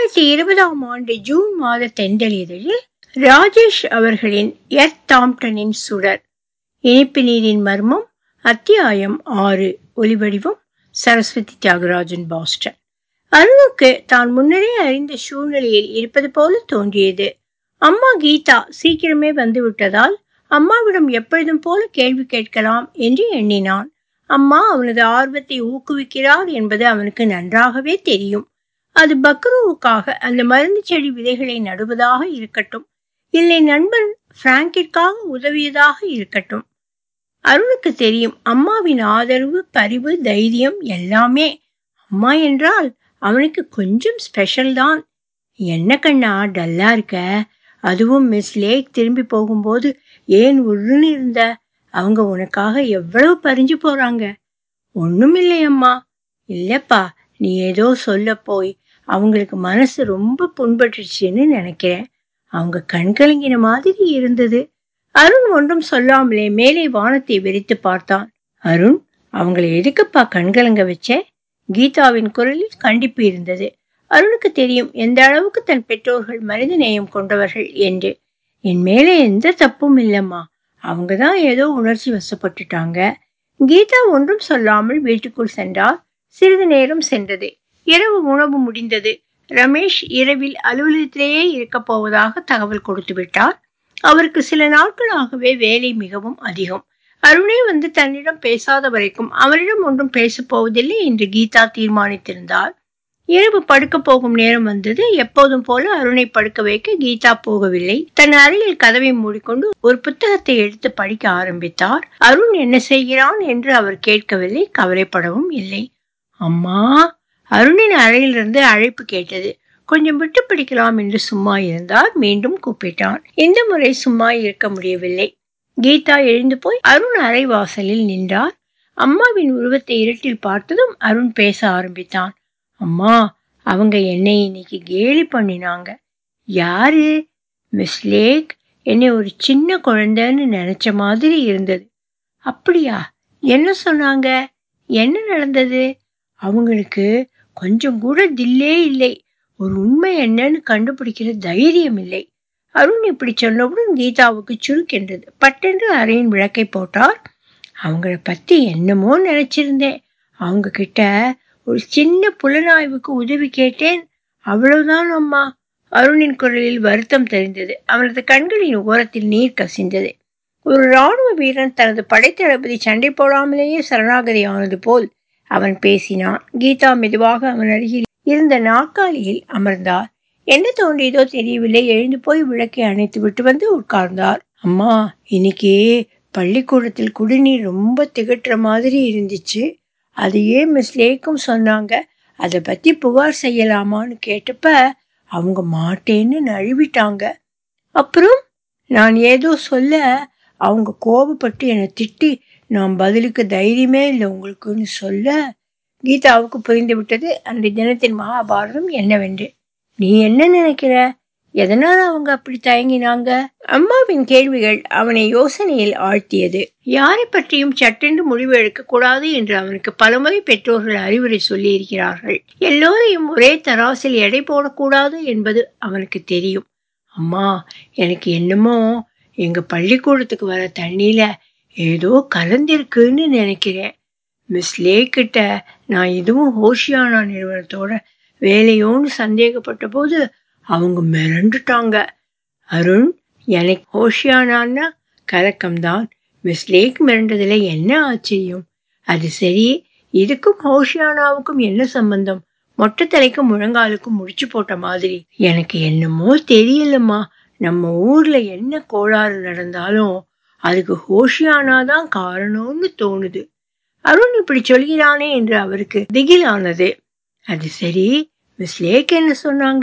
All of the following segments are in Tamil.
இரண்டாயிரத்தி இருபதாம் ஆண்டு ஜூன் மாத தெண்டலிதழில் ராஜேஷ் அவர்களின் எர்த் தாம்டனின் சுடர் இனிப்பு நீரின் மர்மம் அத்தியாயம் ஆறு ஒலிவடிவம் சரஸ்வதி தியாகராஜன் பாஸ்டன் அருணுக்கு தான் முன்னரே அறிந்த சூழ்நிலையில் இருப்பது போல தோன்றியது அம்மா கீதா சீக்கிரமே வந்து விட்டதால் அம்மாவிடம் எப்பொழுதும் போல கேள்வி கேட்கலாம் என்று எண்ணினான் அம்மா அவனது ஆர்வத்தை ஊக்குவிக்கிறார் என்பது அவனுக்கு நன்றாகவே தெரியும் அது பக்ருவுக்காக அந்த மருந்து செடி விதைகளை நடுவதாக இருக்கட்டும் இல்லை நண்பன் பிராங்கிற்காக உதவியதாக இருக்கட்டும் அருணுக்கு தெரியும் அம்மாவின் ஆதரவு பரிவு தைரியம் எல்லாமே அம்மா என்றால் அவனுக்கு கொஞ்சம் ஸ்பெஷல் தான் என்ன கண்ணா டல்லா இருக்க அதுவும் மிஸ் லேக் திரும்பி போகும்போது ஏன் உள்ளுன்னு இருந்த அவங்க உனக்காக எவ்வளவு பறிஞ்சு போறாங்க ஒண்ணும் இல்லையம்மா இல்லப்பா நீ ஏதோ சொல்ல போய் அவங்களுக்கு மனசு ரொம்ப புண்பட்டுச்சுன்னு நினைக்கிறேன் அவங்க கண்கலங்கின மாதிரி இருந்தது அருண் ஒன்றும் சொல்லாமலே மேலே வானத்தை விரித்து பார்த்தான் அருண் அவங்களை எதுக்குப்பா கண்கலங்க வச்ச கீதாவின் குரலில் கண்டிப்பு இருந்தது அருணுக்கு தெரியும் எந்த அளவுக்கு தன் பெற்றோர்கள் மனித நேயம் கொண்டவர்கள் என்று என் மேலே எந்த தப்பும் இல்லம்மா அவங்க தான் ஏதோ உணர்ச்சி வசப்பட்டுட்டாங்க கீதா ஒன்றும் சொல்லாமல் வீட்டுக்குள் சென்றார் சிறிது நேரம் சென்றது இரவு உணவு முடிந்தது ரமேஷ் இரவில் அலுவலகத்திலேயே இருக்க போவதாக தகவல் கொடுத்து விட்டார் அவருக்கு சில நாட்களாகவே வேலை மிகவும் அதிகம் அருணே வந்து தன்னிடம் பேசாத வரைக்கும் அவரிடம் ஒன்றும் பேசப் போவதில்லை என்று கீதா தீர்மானித்திருந்தார் இரவு படுக்க போகும் நேரம் வந்தது எப்போதும் போல அருணை படுக்க வைக்க கீதா போகவில்லை தன் அறையில் கதவை மூடிக்கொண்டு ஒரு புத்தகத்தை எடுத்து படிக்க ஆரம்பித்தார் அருண் என்ன செய்கிறான் என்று அவர் கேட்கவில்லை கவலைப்படவும் இல்லை அம்மா அருணின் அறையிலிருந்து அழைப்பு கேட்டது கொஞ்சம் விட்டு பிடிக்கலாம் என்று சும்மா இருந்தார் மீண்டும் கூப்பிட்டான் இந்த முறை சும்மா இருக்க முடியவில்லை கீதா எழுந்து போய் அருண் அறை வாசலில் நின்றார் அம்மாவின் உருவத்தை இருட்டில் பார்த்ததும் அருண் பேச ஆரம்பித்தான் அம்மா அவங்க என்னை இன்னைக்கு கேலி பண்ணினாங்க யாரு மிஸ் லேக் என்னை ஒரு சின்ன குழந்தைன்னு நினைச்ச மாதிரி இருந்தது அப்படியா என்ன சொன்னாங்க என்ன நடந்தது அவங்களுக்கு கொஞ்சம் கூட தில்லே இல்லை ஒரு உண்மை என்னன்னு கண்டுபிடிக்கிற தைரியம் இல்லை அருண் இப்படி சொன்னவுடன் கீதாவுக்கு சுருக்கென்றது பட்டென்று அறையின் விளக்கை போட்டார் அவங்கள பத்தி என்னமோ நினைச்சிருந்தேன் அவங்க கிட்ட ஒரு சின்ன புலனாய்வுக்கு உதவி கேட்டேன் அவ்வளவுதான் அம்மா அருணின் குரலில் வருத்தம் தெரிந்தது அவனது கண்களின் ஓரத்தில் நீர் கசிந்தது ஒரு ராணுவ வீரன் தனது படைத்தளபதி சண்டை போடாமலேயே சரணாகதி ஆனது போல் அவன் பேசினான் கீதா மெதுவாக அவன் அருகில் இருந்த நாற்காலியில் அமர்ந்தார் என்ன தோன்றியதோ தெரியவில்லை எழுந்து போய் விளக்கை அணைத்து விட்டு வந்து உட்கார்ந்தார் அம்மா இன்னைக்கு பள்ளிக்கூடத்தில் குடிநீர் ரொம்ப திகட்டுற மாதிரி இருந்துச்சு அதையே மிஸ் லேக்கும் சொன்னாங்க அதை பத்தி புகார் செய்யலாமான்னு கேட்டப்ப அவங்க மாட்டேன்னு நழுவிட்டாங்க அப்புறம் நான் ஏதோ சொல்ல அவங்க கோபப்பட்டு என்னை திட்டி நான் பதிலுக்கு தைரியமே இல்லை உங்களுக்குன்னு சொல்ல கீதாவுக்கு புரிந்து விட்டது அந்த தினத்தின் மகாபாரதம் என்னவென்று நீ என்ன நினைக்கிற எதனால் அவங்க அப்படி தயங்கினாங்க அம்மாவின் கேள்விகள் அவனை யோசனையில் ஆழ்த்தியது யாரை பற்றியும் சட்டென்று முடிவு எடுக்க கூடாது என்று அவனுக்கு பலமுறை பெற்றோர்கள் அறிவுரை சொல்லி இருக்கிறார்கள் எல்லோரையும் ஒரே தராசில் எடை போடக்கூடாது என்பது அவனுக்கு தெரியும் அம்மா எனக்கு என்னமோ எங்க பள்ளிக்கூடத்துக்கு வர தண்ணியில ஏதோ கலந்திருக்குன்னு நினைக்கிறேன் மிஸ் லேக்கிட்ட நான் இதுவும் ஹோஷியானா நிறுவனத்தோட வேலையோன்னு சந்தேகப்பட்ட போது அவங்க மிரண்டுட்டாங்க அருண் எனக்கு ஹோஷியானான்னா கலக்கம்தான் மிஸ் லேக் மிரண்டதுல என்ன ஆச்சரியம் அது சரி இதுக்கும் ஹோஷியானாவுக்கும் என்ன சம்பந்தம் மொட்டை தலைக்கும் முழங்காலுக்கும் முடிச்சு போட்ட மாதிரி எனக்கு என்னமோ தெரியலம்மா நம்ம ஊர்ல என்ன கோளாறு நடந்தாலும் அதுக்கு ஹோஷியானா தான் காரணம்னு தோணுது அருண் இப்படி சொல்கிறானே என்று அவருக்கு திகிலானது அது சரி மிஸ் லேக் என்ன சொன்னாங்க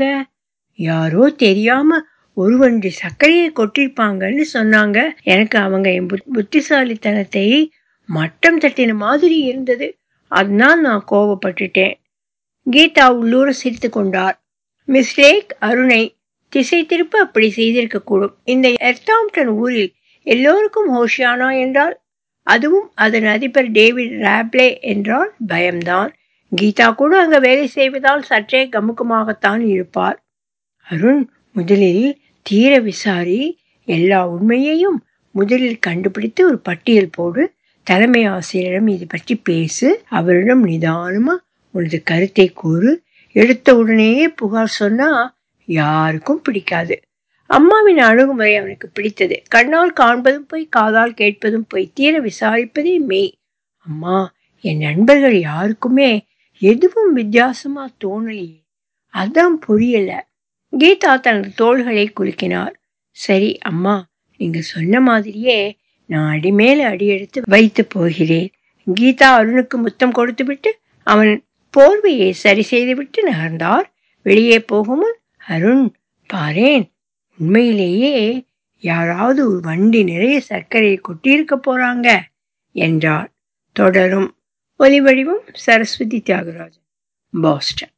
யாரோ தெரியாம ஒரு வண்டி சர்க்கரையை கொட்டிருப்பாங்கன்னு சொன்னாங்க எனக்கு அவங்க என் புத்திசாலித்தனத்தை மட்டம் தட்டின மாதிரி இருந்தது அதனால் நான் கோபப்பட்டுட்டேன் கீதா உள்ளூர சிரித்து கொண்டார் மிஸ் லேக் அருணை திசை திருப்ப அப்படி செய்திருக்க கூடும் இந்த எர்தாம்டன் ஊரில் எல்லோருக்கும் ஹோஷியானா என்றால் அதுவும் அதன் அதிபர் டேவிட் ராப்லே என்றால் பயம்தான் கீதா கூட அங்க வேலை செய்வதால் சற்றே கமுக்கமாகத்தான் இருப்பார் அருண் முதலில் தீர விசாரி எல்லா உண்மையையும் முதலில் கண்டுபிடித்து ஒரு பட்டியல் போடு தலைமை ஆசிரியரிடம் இது பற்றி பேசு அவரிடம் நிதானமா உனது கருத்தை கூறு எடுத்த உடனேயே புகார் சொன்னா யாருக்கும் பிடிக்காது அம்மாவின் அணுகுமுறை அவனுக்கு பிடித்தது கண்ணால் காண்பதும் போய் காதால் கேட்பதும் போய் தீர விசாரிப்பதே மெய் அம்மா என் நண்பர்கள் யாருக்குமே எதுவும் வித்தியாசமா தோணலையே அதான் புரியல கீதா தனது தோள்களை குலுக்கினார் சரி அம்மா நீங்க சொன்ன மாதிரியே நான் அடிமேல அடி எடுத்து வைத்து போகிறேன் கீதா அருணுக்கு முத்தம் கொடுத்துவிட்டு அவன் போர்வையை சரி செய்துவிட்டு நகர்ந்தார் வெளியே போகுமுன் அருண் பாரேன் உண்மையிலேயே யாராவது ஒரு வண்டி நிறைய சர்க்கரையை கொட்டியிருக்க போறாங்க என்றார் தொடரும் ஒலி வடிவம் சரஸ்வதி தியாகராஜன் பாஸ்டன்